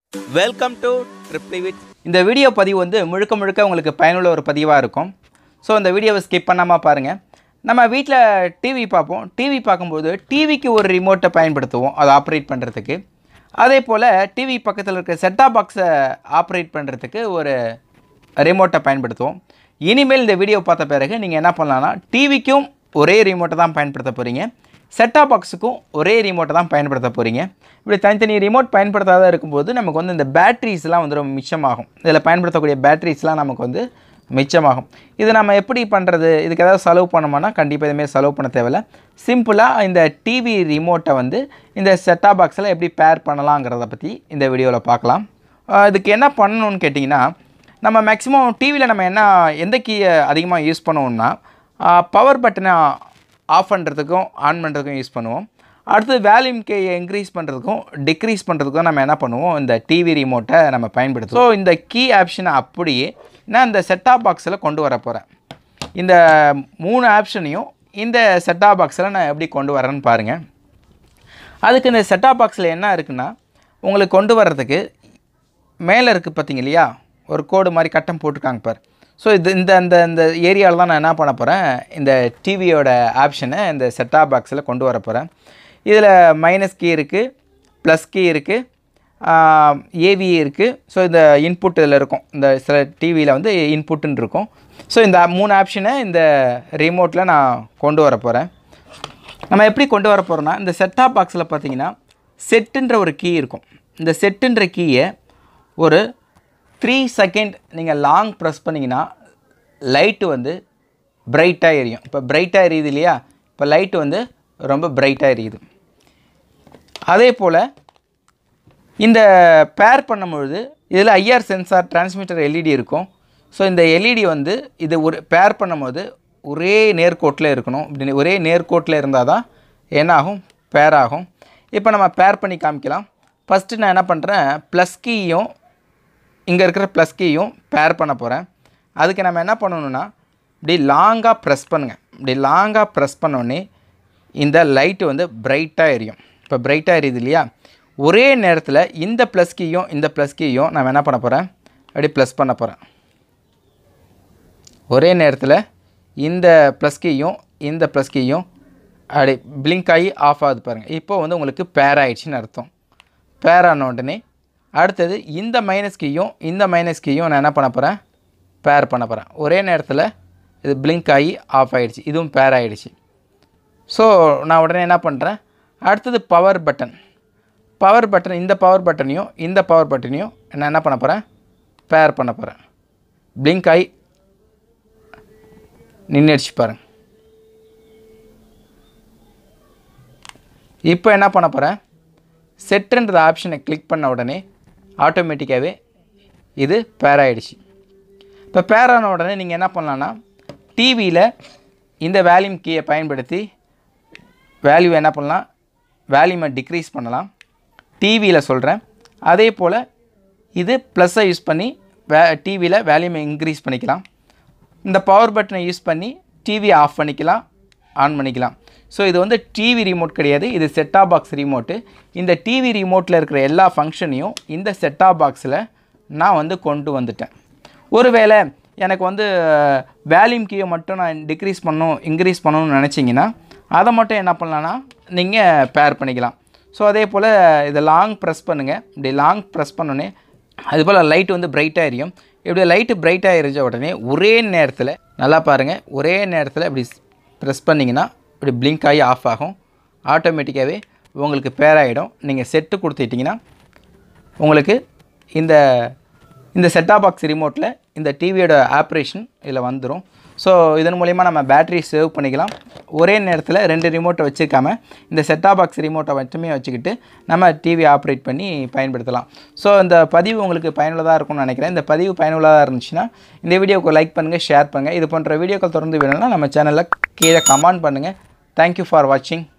welcome to Triply with இந்த video பதிவு வந்து முழுக்க முழுக்க உங்களுக்கு பயனுள்ள ஒரு பதிவாக இருக்கும் ஸோ இந்த வீடியோவை ஸ்கிப் பண்ணாமல் பாருங்கள் நம்ம வீட்டில் டிவி பார்ப்போம் டிவி பார்க்கும்போது டிவிக்கு ஒரு ரிமோட்டை பயன்படுத்துவோம் அதை ஆப்ரேட் பண்ணுறதுக்கு அதே போல் டிவி பக்கத்தில் இருக்க செட்டாப் பாக்ஸை ஆப்ரேட் பண்ணுறதுக்கு ஒரு ரிமோட்டை பயன்படுத்துவோம் இனிமேல் இந்த வீடியோ பார்த்த பிறகு நீங்கள் என்ன பண்ணலாம்னா டிவிக்கும் ஒரே ரிமோட்டை தான் பயன்படுத்த போகிறீங்க செட்டாப் பாக்ஸுக்கும் ஒரே ரிமோட்டை தான் பயன்படுத்த போகிறீங்க இப்படி தனித்தனி ரிமோட் பயன்படுத்தாத இருக்கும்போது நமக்கு வந்து இந்த பேட்ரிஸ்லாம் வந்து ரொம்ப மிச்சமாகும் இதில் பயன்படுத்தக்கூடிய பேட்ரிஸ்லாம் நமக்கு வந்து மிச்சமாகும் இது நம்ம எப்படி பண்ணுறது இதுக்கு ஏதாவது செலவு பண்ணோம்னா கண்டிப்பாக இதுமாரி செலவு பண்ண தேவையில்ல சிம்பிளாக இந்த டிவி ரிமோட்டை வந்து இந்த செட்டாப் பாக்ஸில் எப்படி பேர் பண்ணலாங்கிறத பற்றி இந்த வீடியோவில் பார்க்கலாம் ஆஹ் இதுக்கு என்ன பண்ணணும்னு கேட்டிங்கன்னா நம்ம மேக்ஸிமம் டிவியில் நம்ம என்ன எந்த கீயை அதிகமாக யூஸ் பண்ணுவோம்னா பவர் பட்டனை ஆஃப் பண்ணுறதுக்கும் ஆன் பண்ணுறதுக்கும் யூஸ் பண்ணுவோம் அடுத்து வேல்யூம் கீயை இன்க்ரீஸ் பண்ணுறதுக்கும் டிக்ரீஸ் பண்ணுறதுக்கும் நம்ம என்ன பண்ணுவோம் இந்த டிவி ரிமோட்டை நம்ம பயன்படுத்துவோம் ஸோ இந்த கீ ஆப்ஷனை அப்படியே நான் இந்த செட்டாப் பாக்ஸில் கொண்டு வர போகிறேன் இந்த மூணு ஆப்ஷனையும் இந்த செட்டாப் பாக்ஸில் நான் எப்படி கொண்டு வரேன்னு பாருங்கள் அதுக்கு இந்த செட்டாப் பாக்ஸில் என்ன இருக்குன்னா உங்களுக்கு கொண்டு வர்றதுக்கு மேலே இருக்குது பார்த்தீங்க இல்லையா ஒரு கோடு மாதிரி கட்டம் போட்டிருக்காங்க பார் ஸோ இது இந்த இந்த இந்த ஏரியாவில் தான் நான் என்ன பண்ண போகிறேன் இந்த டிவியோட ஆப்ஷனை இந்த செட்டாப் பாக்ஸில் கொண்டு வர போகிறேன் இதில் மைனஸ் கீ இருக்குது ப்ளஸ் கீ இருக்குது ஏவி இருக்குது ஸோ இந்த இன்புட் இதில் இருக்கும் இந்த சில டிவியில் வந்து இன்புட்டுன்னு இருக்கும் ஸோ இந்த மூணு ஆப்ஷனை இந்த ரிமோட்டில் நான் கொண்டு வர போகிறேன் நம்ம எப்படி கொண்டு வர போகிறோம்னா இந்த செட்டாப் பாக்ஸில் பார்த்தீங்கன்னா செட்டுன்ற ஒரு கீ இருக்கும் இந்த செட்டுன்ற கீயை ஒரு த்ரீ செகண்ட் நீங்கள் லாங் ப்ரெஸ் பண்ணிங்கன்னா லைட்டு வந்து பிரைட்டாக எரியும் இப்போ பிரைட்டாக எரியுது இல்லையா இப்போ லைட்டு வந்து ரொம்ப பிரைட்டாக எரியுது அதே போல் இந்த பேர் பண்ணும்பொழுது இதில் ஐஆர் சென்சார் டிரான்ஸ்மிட்டர் எல்இடி இருக்கும் ஸோ இந்த எல்இடி வந்து இது ஒரு பேர் பண்ணும்போது ஒரே நேர்கோட்டில் இருக்கணும் இப்படி ஒரே நேர்கோட்டில் இருந்தால் தான் என்ன ஆகும் பேர் ஆகும் இப்போ நம்ம பேர் பண்ணி காமிக்கலாம் ஃபஸ்ட்டு நான் என்ன பண்ணுறேன் ப்ளஸ் கீயும் இங்கே இருக்கிற ப்ளஸ் கீயும் பேர் பண்ண போகிறேன் அதுக்கு நம்ம என்ன பண்ணணும்னா இப்படி லாங்காக ப்ரெஸ் பண்ணுங்கள் இப்படி லாங்காக ப்ரெஸ் பண்ணோடனே இந்த லைட்டு வந்து பிரைட்டாக எரியும் இப்போ பிரைட்டாக எரியுது இல்லையா ஒரே நேரத்தில் இந்த ப்ளஸ் கீயும் இந்த ப்ளஸ் கீயும் நான் என்ன பண்ண போகிறேன் அப்படி ப்ளஸ் பண்ண போகிறேன் ஒரே நேரத்தில் இந்த ப்ளஸ் கீயும் இந்த ப்ளஸ் கீயும் அப்படி பிளிங்க் ஆகி ஆஃப் ஆகுது பாருங்கள் இப்போ வந்து உங்களுக்கு பேர் ஆயிடுச்சுன்னு அர்த்தம் பேர் ஆன உடனே அடுத்தது இந்த மைனஸ் கீயும் இந்த மைனஸ் கீயும் நான் என்ன பண்ண போகிறேன் பேர் பண்ண போகிறேன் ஒரே நேரத்தில் இது பிளிங்க் ஆகி ஆஃப் ஆகிடுச்சு இதுவும் பேர் ஆகிடுச்சு ஸோ நான் உடனே என்ன பண்ணுறேன் அடுத்தது பவர் பட்டன் பவர் பட்டன் இந்த பவர் பட்டனையும் இந்த பவர் பட்டனையும் நான் என்ன பண்ண போகிறேன் பேர் பண்ண போகிறேன் பிளிங்க் ஆகி நின்றுடுச்சு பாருங்க இப்போ என்ன பண்ண போகிறேன் செட்டுன்ற ஆப்ஷனை கிளிக் பண்ண உடனே ஆட்டோமேட்டிக்காகவே இது பேர் ஆயிடுச்சு இப்போ பேர் ஆன உடனே நீங்கள் என்ன பண்ணலான்னா டிவியில் இந்த வேல்யூம் கீயை பயன்படுத்தி வேல்யூ என்ன பண்ணலாம் வேல்யூமை டிக்ரீஸ் பண்ணலாம் டிவியில் சொல்கிறேன் அதே போல் இது ப்ளஸ்ஸை யூஸ் பண்ணி வே டிவியில் வேல்யூமை இன்க்ரீஸ் பண்ணிக்கலாம் இந்த பவர் பட்டனை யூஸ் பண்ணி டிவியை ஆஃப் பண்ணிக்கலாம் ஆன் பண்ணிக்கலாம் ஸோ இது வந்து டிவி ரிமோட் கிடையாது இது செட்டாப் பாக்ஸ் ரிமோட்டு இந்த டிவி ரிமோட்டில் இருக்கிற எல்லா ஃபங்க்ஷனையும் இந்த செட்டாப் பாக்ஸில் நான் வந்து கொண்டு வந்துட்டேன் ஒருவேளை எனக்கு வந்து வேல்யூம் கீயை மட்டும் நான் டிக்ரீஸ் பண்ணணும் இன்க்ரீஸ் பண்ணணும்னு நினச்சிங்கன்னா அதை மட்டும் என்ன பண்ணலான்னா நீங்கள் பேர் பண்ணிக்கலாம் ஸோ அதே போல் இதை லாங் ப்ரெஸ் பண்ணுங்கள் இப்படி லாங் ப்ரெஸ் பண்ணோன்னே அது போல் லைட் வந்து பிரைட்டாக எரியும் இப்படி லைட்டு பிரைட்டாக எரிஞ்ச உடனே ஒரே நேரத்தில் நல்லா பாருங்கள் ஒரே நேரத்தில் இப்படி ப்ரெஸ் பண்ணிங்கன்னா இப்படி பிளிங்க் ஆகி ஆஃப் ஆகும் ஆட்டோமேட்டிக்காகவே உங்களுக்கு பேர் ஆகிடும் நீங்கள் செட்டு கொடுத்துட்டிங்கன்னா உங்களுக்கு இந்த இந்த செட்டாப் பாக்ஸ் ரிமோட்டில் இந்த டிவியோட ஆப்ரேஷன் இதில் வந்துடும் ஸோ இதன் மூலிமா நம்ம பேட்டரி சேவ் பண்ணிக்கலாம் ஒரே நேரத்தில் ரெண்டு ரிமோட்டை வச்சுக்காம இந்த செட்டாப் பாக்ஸ் ரிமோட்டை மட்டுமே வச்சுக்கிட்டு நம்ம டிவி ஆப்ரேட் பண்ணி பயன்படுத்தலாம் ஸோ இந்த பதிவு உங்களுக்கு பயனுள்ளதாக இருக்கும்னு நினைக்கிறேன் இந்த பதிவு பயனுள்ளதாக இருந்துச்சுன்னா இந்த வீடியோக்கு லைக் பண்ணுங்கள் ஷேர் பண்ணுங்கள் இது போன்ற வீடியோக்கள் தொடர்ந்து வேணும்னா நம்ம சேனலில் கீழே கமெண்ட் பண்ணுங்கள் தேங்க்யூ ஃபார் வாட்சிங்